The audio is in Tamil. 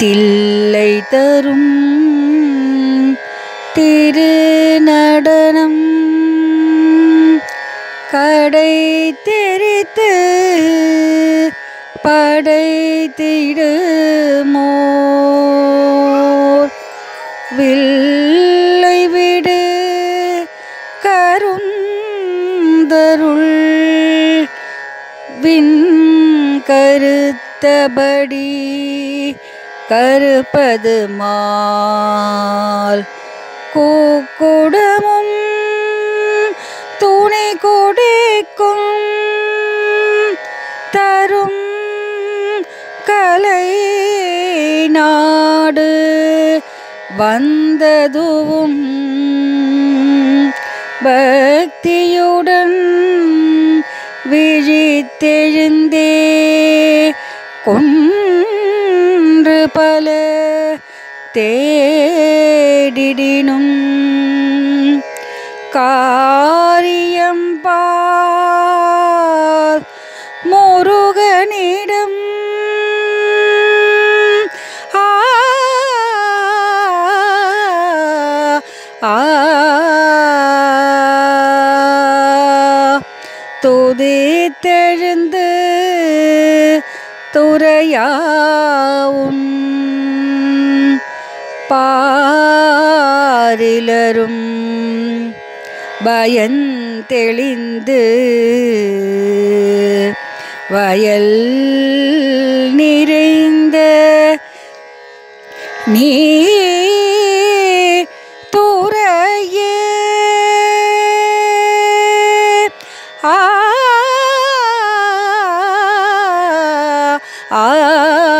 தில்லை தரும் திருநடனம் கடை தெரித்து படை திடுமோர் வில்லை விடு கருந்தருள் விண் கருத்தபடி கருப்பது மால் கூக்குடமும் துணை கொடைக்கும் தரும் கலை நாடு வந்ததுவும் பக்தியுடன் விழித்தெழுந்தே கொன்று பல தேடிடினும் காரியம் பார் முருகனிடம் ஆ ஆ துதித்தெழுந்து துறையாவும் பாரிலரும் பயந்தெளிந்து வயல் நிறைந்த நீ துறையே ஆ ஆ